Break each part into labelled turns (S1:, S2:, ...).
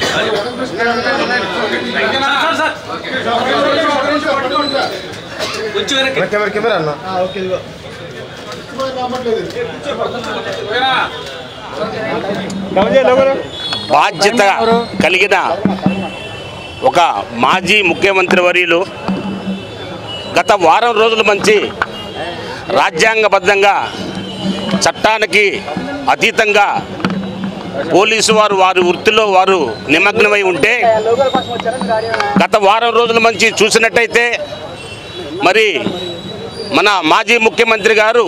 S1: Camera camera అన్న
S2: బాధ్యత కలిగిన ఒక మాజీ ముఖ్యమంత్రి వర్యులు గత వారం రోజుల మంచి రాజ్యాంగబద్ధంగా చట్టానికి అతీతంగా పోలీసు వారు వారి వృత్తిలో వారు నిమగ్నమై ఉంటే గత వారం రోజుల మంచి చూసినట్టయితే మరి మన మాజీ ముఖ్యమంత్రి గారు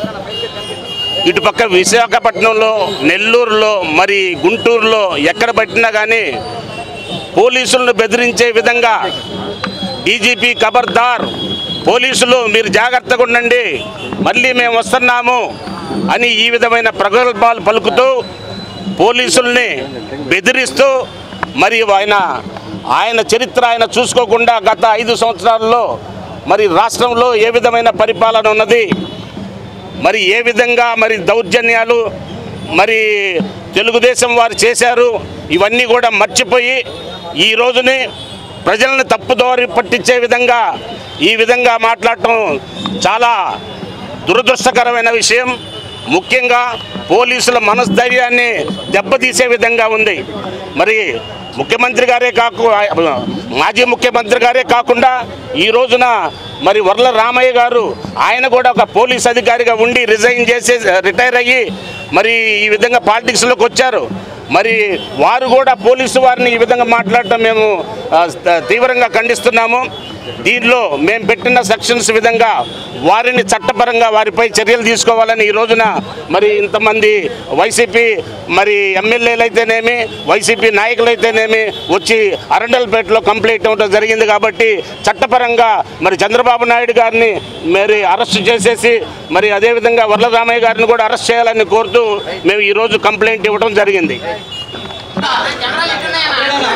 S2: ఇటుపక్క విశాఖపట్నంలో నెల్లూరులో మరి గుంటూరులో ఎక్కడ పట్టినా కానీ పోలీసులను బెదిరించే విధంగా డీజీపీ ఖబర్దార్ పోలీసులు మీరు జాగ్రత్తగా ఉండండి మళ్ళీ మేము వస్తున్నాము అని ఈ విధమైన ప్రగల్భాలు పలుకుతూ పోలీసుల్ని బెదిరిస్తూ మరి ఆయన ఆయన చరిత్ర ఆయన చూసుకోకుండా గత ఐదు సంవత్సరాల్లో మరి రాష్ట్రంలో ఏ విధమైన పరిపాలన ఉన్నది మరి ఏ విధంగా మరి దౌర్జన్యాలు మరి తెలుగుదేశం వారు చేశారు ఇవన్నీ కూడా మర్చిపోయి ఈ రోజుని ప్రజలను తప్పుదోరి పట్టించే విధంగా ఈ విధంగా మాట్లాడటం చాలా దురదృష్టకరమైన విషయం ముఖ్యంగా పోలీసుల మనస్థైర్యాన్ని దెబ్బతీసే విధంగా ఉంది మరి ముఖ్యమంత్రి గారే కాకు మాజీ ముఖ్యమంత్రి గారే కాకుండా ఈ రోజున మరి వర్ల రామయ్య గారు ఆయన కూడా ఒక పోలీస్ అధికారిగా ఉండి రిజైన్ చేసి రిటైర్ అయ్యి మరి ఈ విధంగా పాలిటిక్స్లోకి వచ్చారు మరి వారు కూడా పోలీసు వారిని ఈ విధంగా మాట్లాడటం మేము ఆ, తీవ్రంగా ఖండిస్తున్నాము దీనిలో మేము పెట్టిన సెక్షన్స్ విధంగా వారిని చట్టపరంగా వారిపై చర్యలు తీసుకోవాలని ఈ రోజున మరి ఇంతమంది వైసీపీ మరి ఎమ్మెల్యేలు అయితేనేమి వైసీపీ నాయకులు అయితేనేమి వచ్చి అరండల్పేటలో కంప్లైంట్ ఇవ్వడం జరిగింది కాబట్టి చట్టపరంగా మరి చంద్రబాబు నాయుడు గారిని మరి అరెస్ట్ చేసేసి మరి అదేవిధంగా వర్లరామయ్య గారిని కూడా అరెస్ట్ చేయాలని కోరుతూ మేము ఈరోజు కంప్లైంట్ ఇవ్వడం జరిగింది
S3: కెమెరాలు ఇట్టున్నాయన్నా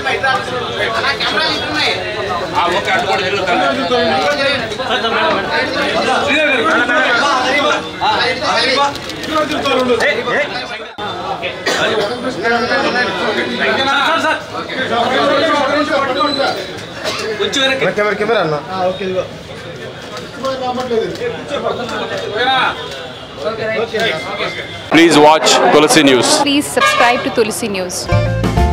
S3: కెమెరాలు ఇట్టున్నాయి
S1: కెమెరా కెమెరా అన్న
S4: Please watch Tulsi News.
S5: Please subscribe to Tulsi News.